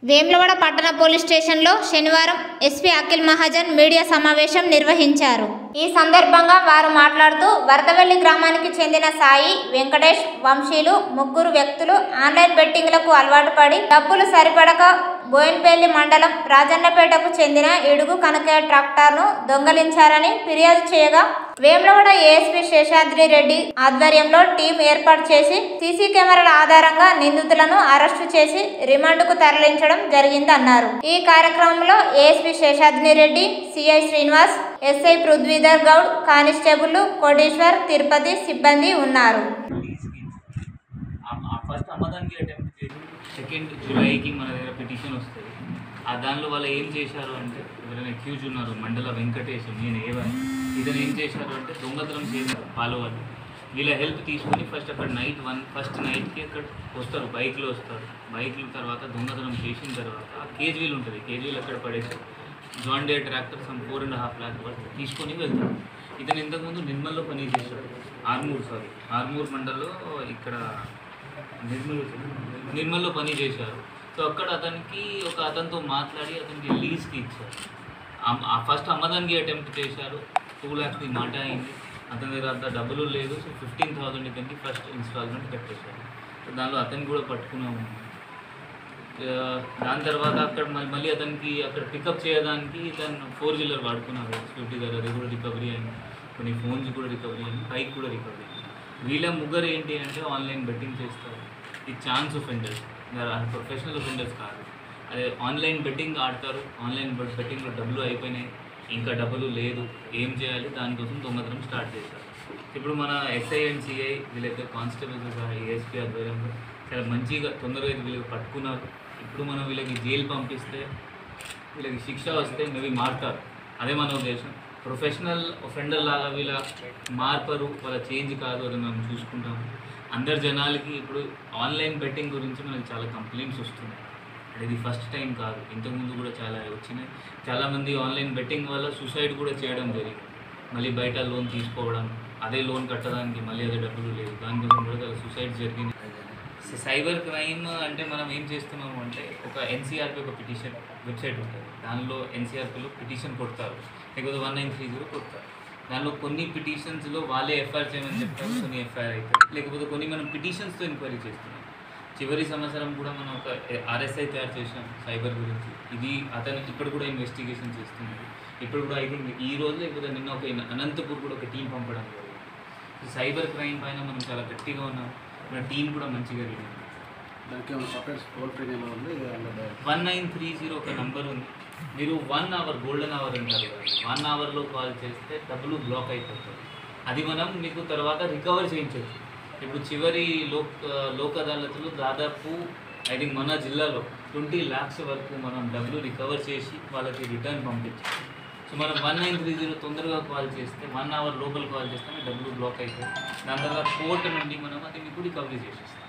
వేములవాడ పట్టణ పోలీస్ స్టేషన్లో శనివారం ఎస్పీ అఖిల్ మహాజన్ మీడియా సమావేశం నిర్వహించారు ఈ సందర్భంగా వారు మాట్లాడుతూ వరదవెల్లి గ్రామానికి చెందిన సాయి వెంకటేష్ వంశీలు ముగ్గురు వ్యక్తులు ఆన్లైన్ బెట్టింగ్లకు అలవాటు పడి డబ్బులు సరిపడక బోయిన్పల్లి మండలం రాజన్నపేటకు చెందిన ఇడుగు కనకయ్య ట్రాక్టర్ను దొంగలించారని ఫిర్యాదు చేయగా వేములవాడ ఏఎస్పీ శేషాద్రి రెడ్డి ఆధ్వర్యంలో టీం ఏర్పాటు చేసి సీసీ కెమెరాల ఆధారంగా నిందితులను అరెస్టు చేసి రిమాండ్కు తరలించడం జరిగిందన్నారు ఈ కార్యక్రమంలో ASP Seshadri Reddy CI Srinivas SI Prithvidhar Goud constable Koteshwar Tirupati సిబ్బంది ఉన్నారు ఫస్ట్ అమ్మదానికి అటెంప్ట్ చేసి సెకండ్ జూలైకి మన దగ్గర పిటిషన్ వస్తుంది ఆ దానిలో వాళ్ళు ఏం చేశారు అంటే ఎవరైనా అక్యూజ్ ఉన్నారు మండల వెంకటేష్ నేను ఏవని ఇతను ఏం చేశారు అంటే దొంగతనం చేశారు పాలు వాళ్ళు వీళ్ళ హెల్ప్ తీసుకొని ఫస్ట్ అక్కడ నైట్ వన్ ఫస్ట్ నైట్కి అక్కడ వస్తారు బైక్లో వస్తారు బైక్ల తర్వాత దొంగతనం చేసిన తర్వాత ఆ కేజ్ వీల్ ఉంటుంది కేజ్ వీల్ అక్కడ పడేసి John Deere tractor some four and half lakh వరకు తీసుకొని వెళ్తాడు ఇతను ఇంతకుముందు నిర్మల్లో పని చేశాడు ఆర్మూర్ సారీ ఆర్మూర్ మండల్లో ఇక్కడ నిర్మల్ నిర్మల్లో పని చేశారు సో అక్కడ అతనికి ఒక అతనితో మాట్లాడి అతనికి లీజ్కి ఇచ్చారు అమ్- ఆ ఫస్ట్ అమ్మదానికి అటెంప్ట్ చేశారు టూ ల్యాక్స్ది మాట అయింది అతని దగ్గర అంత డబ్బులు లేదు సో ఫిఫ్టీన్ థౌసండ్ ఇతనికి ఫస్ట్ ఇన్స్టాల్మెంట్ కట్టేశారు సో దానిలో అతన్ని కూడా పట్టుకున్నాము ఆ, దాని తర్వాత అక్కడ మళ్ళీ మళ్ళీ అతనికి అక్కడ పికప్ చేయడానికి తను ఫోర్ వీలర్ వాడుకున్నారు స్విఫ్ట్ గారు అది కూడా రికవరీ అయింది కొన్ని ఫోన్స్ కూడా రికవరీ అయింది బైక్ కూడా రికవరీ అయింది వీళ్ళ ముగ్గురు ఏంటి అంటే ఆన్లైన్ బెట్టింగ్ చేస్తారు ఈ ఛాన్స్ ఒఫెండర్స్ ప్రొఫెషనల్ ఒఫెండర్స్ కాదు అదే ఆన్లైన్ బెట్టింగ్ ఆడతారు ఆన్లైన్ బెట్టింగ్లో డబ్బులు అయిపోయినాయి ఇంకా డబ్బులు లేదు ఏం చేయాలి దానికోసం దొంగతనం స్టార్ట్ చేశారు ఇప్పుడు మన ఎస్ఐ అండ్ సిఐ వీళ్ళైతే కానిస్టేబుల్స్ ఏఎస్పీ ఆధ్వర్యంలో చాలా మంచిగా తొందరగా అయితే వీళ్ళకి పట్టుకున్నారు ఇప్పుడు మనం వీళ్ళకి జైలు పంపిస్తే వీళ్ళకి శిక్ష వస్తే మేబీ మారుతారు అదే మన ఉద్దేశం ప్రొఫెషనల్ ఒఫెండర్ లాగా వీళ్ళ మార్పరు వాళ్ళ చేంజ్ కాదు అది మనం చూసుకుంటాము అందరు జనాలకి ఇప్పుడు ఆన్లైన్ బెట్టింగ్ గురించి మనకి చాలా కంప్లైంట్స్ వస్తున్నాయి అంటే ఇది ఫస్ట్ టైం కాదు ఇంతకుముందు కూడా చాలా వచ్చినాయి చాలామంది ఆన్లైన్ బెట్టింగ్ వల్ల సూసైడ్ కూడా చేయడం జరిగింది మళ్ళీ బయట లోన్ తీసుకోవడం అదే లోన్ కట్టడానికి మళ్ళీ అదే డబ్బులు లేదు దానికోసం కూడా చాలా సూసైడ్ జరిగింది సైబర్ క్రైమ్ అంటే మనం ఏం చేస్తున్నాము అంటే ఒక ఎన్సీఆర్పి ఒక పిటిషన్ వెబ్సైట్ ఉంటుంది దానిలో ఎన్సీఆర్పిలో పిటిషన్ కొడతారు లేకపోతే వన్ నైన్ త్రీ జీరో కొడతారు దానిలో కొన్ని పిటిషన్స్లో వాళ్ళే ఎఫ్ఐఆర్ చేయమని చెప్తారు కొన్ని ఎఫ్ఐఆర్ అవుతాయి లేకపోతే కొన్ని మనం పిటిషన్స్తో ఎంక్వైరీ చేస్తున్నాం చివరి సంవత్సరం కూడా మనం ఒక ఆర్ఎస్ఐ తయారు చేసాం సైబర్ గురించి ఇది అతను ఇప్పుడు కూడా ఇన్వెస్టిగేషన్ చేస్తున్నది ఇప్పుడు కూడా ఐ థింక్ ఈ రోజు లేకపోతే నిన్న ఒక అనంతపూర్ కూడా ఒక టీం పంపడం జరిగింది సైబర్ క్రైమ్ పైన మనం చాలా గట్టిగా ఉన్నాం మన టీం కూడా మంచిగా వెళ్ళింది దానికి ఏమైనా సపరేట్ టోల్ ఫ్రీ నెంబర్ ఉంది అందులో వన్ నైన్ త్రీ జీరో ఒక నంబర్ ఉంది మీరు వన్ అవర్ గోల్డెన్ అవర్ అంటారు కదా వన్ అవర్లో కాల్ చేస్తే డబ్బులు బ్లాక్ అయిపోతుంది అది మనం మీకు తర్వాత రికవర్ చేయించవచ్చు ఇప్పుడు చివరి లోక్ లోక్ అదాలత్లో దాదాపు ఐ థింక్ మన జిల్లాలో ట్వంటీ ల్యాక్స్ వరకు మనం డబ్బులు రికవర్ చేసి వాళ్ళకి రిటర్న్ పంపించాం సో మనం వన్ నైన్ త్రీ జీరో తొందరగా కాల్ చేస్తే వన్ అవర్ లోపల కాల్ చేస్తే మీ డబ్బులు బ్లాక్ అవుతాయి దాని తర్వాత కోర్టు నుండి మనం అది మీకు రికవరీ చేసేస్తాం